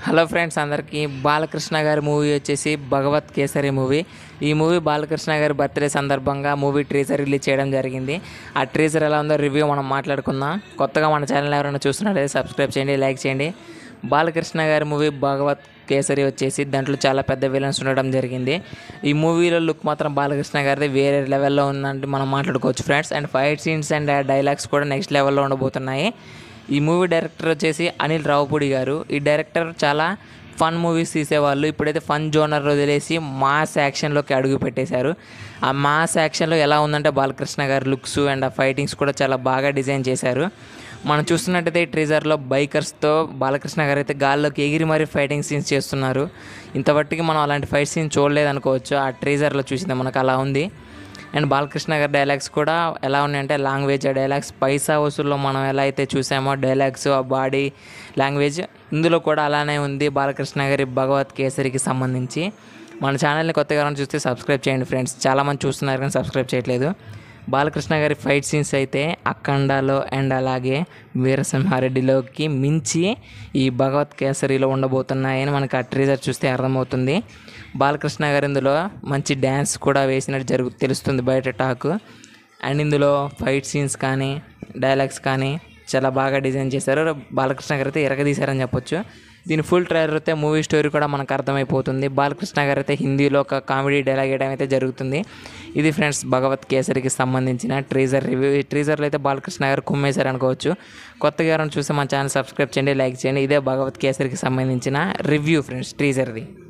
hello friends అందరికీ బాలకృష్ణ గారి movie వచ్చేసి భగవత్ కేసరి మూవీ ఈ మూవీ బాలకృష్ణ గారి బర్త్డే సందర్భంగా మూవీ ట్రీజర్ రిలీజ్ చేయడం జరిగింది ఆ ట్రీజర్ ఎలా ఉందో రివ్యూ మనం మాట్లాడుకుందాం కొత్తగా మన ఛానల్ ఎవరైనా చూస్తున్నట్లయితే సబ్స్క్రైబ్ చేయండి లైక్ చేయండి బాలకృష్ణ గారి మూవీ భగవత్ కేసరి వచ్చేసి దాంట్లో చాలా పెద్ద విలన్స్ ఉండడం జరిగింది ఈ మూవీలో లుక్ మాత్రం బాలకృష్ణ గారిది వేరే లెవెల్లో ఉందంటే మనం మాట్లాడుకోవచ్చు friends and fight scenes and dialogues కూడా నెక్స్ట్ లెవెల్లో ఉండబోతున్నాయి ఈ మూవీ డైరెక్టర్ వచ్చేసి అనిల్ రావుపూడి గారు ఈ డైరెక్టర్ చాలా ఫన్ మూవీస్ తీసేవాళ్ళు ఇప్పుడైతే ఫన్ జోనర్ వదిలేసి మాస్ యాక్షన్లోకి అడుగు పెట్టేశారు ఆ మాస్ యాక్షన్లో ఎలా ఉందంటే బాలకృష్ణ గారి లుక్స్ అండ్ ఆ ఫైటింగ్స్ కూడా చాలా బాగా డిజైన్ చేశారు మనం చూస్తున్నట్టయితే ఈ ట్రీజర్లో బైకర్స్తో బాలకృష్ణ గారు అయితే గాల్లోకి ఎగిరి మరీ ఫైటింగ్ సీన్స్ చేస్తున్నారు ఇంతవట్టికి మనం అలాంటి ఫైట్ సీన్ చూడలేదు అనుకోవచ్చు ఆ ట్రీజర్లో చూసింది మనకు అలా ఉంది అండ్ బాలకృష్ణ గారి డైలాగ్స్ కూడా ఎలా ఉన్నాయంటే లాంగ్వేజ్ డైలాగ్స్ పైసా వసూల్లో మనం ఎలా అయితే చూసామో డైలాగ్స్ ఆ బాడీ లాంగ్వేజ్ ఇందులో కూడా అలానే ఉంది బాలకృష్ణ గారి భగవత్ కేసరికి సంబంధించి మన ఛానల్ని కొత్తగా ఎవరైనా చూస్తే సబ్స్క్రైబ్ చేయండి ఫ్రెండ్స్ చాలామంది చూస్తున్నారు కానీ సబ్స్క్రైబ్ చేయట్లేదు బాలకృష్ణ గారి ఫైట్ సీన్స్ అయితే అఖండాలో అండ్ అలాగే వీరసింహారెడ్డిలోకి మించి ఈ భగవత్ కేసరిలో ఉండబోతున్నాయని మనకి ఆ ట్రీజర్ చూస్తే అర్థమవుతుంది బాలకృష్ణ గారు ఇందులో మంచి డ్యాన్స్ కూడా వేసినట్టు జరుగు తెలుస్తుంది బయట టాక్ అండ్ ఇందులో ఫైట్ సీన్స్ కానీ డైలాగ్స్ కానీ చాలా బాగా డిజైన్ చేశారు బాలకృష్ణ గారు అయితే ఎరగదీశారని చెప్పొచ్చు దీని ఫుల్ ట్రైలర్ అయితే మూవీ స్టోరీ కూడా మనకు అర్థమైపోతుంది బాలకృష్ణ గారు అయితే హిందీలో ఒక కామెడీ డైలాగ్ వేయడం అయితే జరుగుతుంది ఇది ఫ్రెండ్స్ భగవత్ కేసరికి సంబంధించిన ట్రీజర్ రివ్యూ ఈ ట్రీజర్లో అయితే బాలకృష్ణ గారు కుమ్మేశారు అనుకోవచ్చు కొత్తగా ఎవరైనా చూస్తే మన ఛానల్ సబ్స్క్రైబ్ చేయండి లైక్ చేయండి ఇదే భగవత్ కేసరికి సంబంధించిన రివ్యూ ఫ్రెండ్స్ ట్రీజర్ది